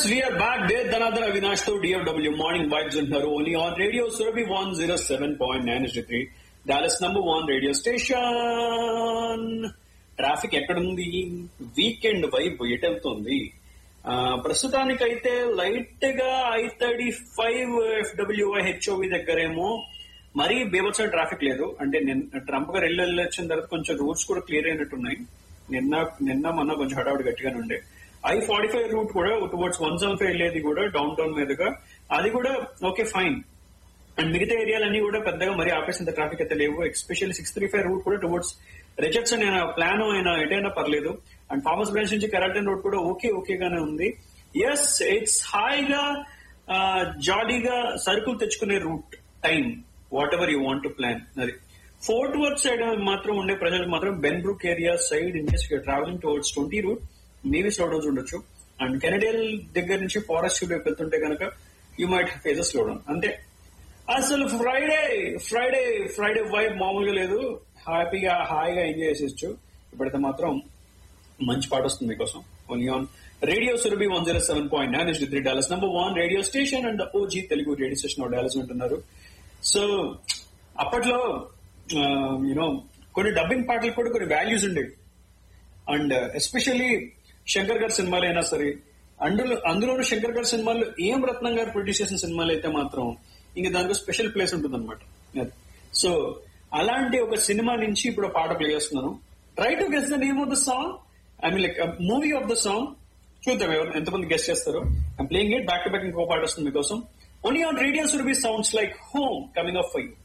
yes we're back day Dhanadhan Avinash తో DFW morning vibes ఉంటున్నారు only on radio Surabhi one zero seven point nine three Dallas number one radio station traffic ఎక్కడుంది weekend vibe ఎటెళ్తుంది ఆ, ప్రస్తుతానికైతే light గా I thirty five FWI HOV దగ్గరేమో మరీ బీభత్స ట్రాఫిక్ లేదు అంటే నిన్న ట్రంప్ గారు వెళ్ళి వెళ్ళి వచ్చిన తర్వాత కొంచెం రూట్స్ కూడా క్లియర్ అయినట్టున్నాయి నిన్న నిన్న మొన్న కొంచెం హడావుడి గట్టిగానే ఉండే ఐ ఫార్టీ ఫైవ్ రూట్ కూడా టువర్డ్స్ వన్ సెవెన్ ఫైవ్ వెళ్ళేది కూడా డౌన్ టౌన్ మీదుగా అది కూడా ఓకే ఫైన్ అండ్ మిగతా ఏరియాలన్నీ కూడా పెద్దగా మరి ఆపేసినంత ట్రాఫిక్ అయితే లేవు especially six three five route కూడా టువర్డ్స్ రిజెక్ట్స్ అయిన ప్లాన్ అయినా ఎటైనా పర్లేదు అండ్ ఫార్మస్ బ్రాంచ్ నుంచి కరాటన్ రోడ్ కూడా ఓకే ఓకేగానే ఉంది ఎస్ ఇట్స్ హాయిగా ఆ, జాలీగా సరుకులు తెచ్చుకునే route time whatever you want to plan అది ఫోర్ట్ వర్త్ సైడ్ మాత్రం ఉండే ప్రజలకు మాత్రం Benbrook area side in case travelling towards twenty route maybe slow downs ఉండొచ్చు అండ్ కెనడియల్ దగ్గర నుంచి ఫారెస్ట్ వైపు వెళ్తుంటే కనుక you might faces slow down అంతే అసలు ఫ్రైడే ఫ్రైడే ఫ్రైడే వైబ్ మామూలుగా లేదు హ్యాపీగా హాయిగా ఎంజాయ్ చేసేచ్చు ఇప్పుడైతే మాత్రం మంచి పాట వస్తుంది మీకోసం only on radio Surabhi one zero seven point nine three Dallas number one radio station and OG Telugu radio station Dallas ఉంటున్నారు సో అప్పట్లో యూనో కొన్ని డబ్బింగ్ పాటలు కూడా కొన్ని వాల్యూస్ ఉండేవి అండ్ ఎస్పెషల్లీ శంకర్ గారి సినిమాలు అయినా సరే అందులో అందులోనూ శంకర్ గారి సినిమాలు ఏం రత్నం గారు ప్రొడ్యూస్ చేసిన సినిమాలు అయితే మాత్రం ఇంక దానికి స్పెషల్ ప్లేస్ ఉంటుంది అనమాట సో అలాంటి ఒక సినిమా నుంచి ఇప్పుడు ఒక పాట ప్లే చేస్తున్నాను try to guess the name of the song I mean like movie of the song చూద్దాం ఎవరు ఎంతమంది గెస్ట్ చేస్తారు I'm playing it back to back ఇంకో పాట వస్తుంది మీకోసం only on radio Surabhi sounds like homecoming of for you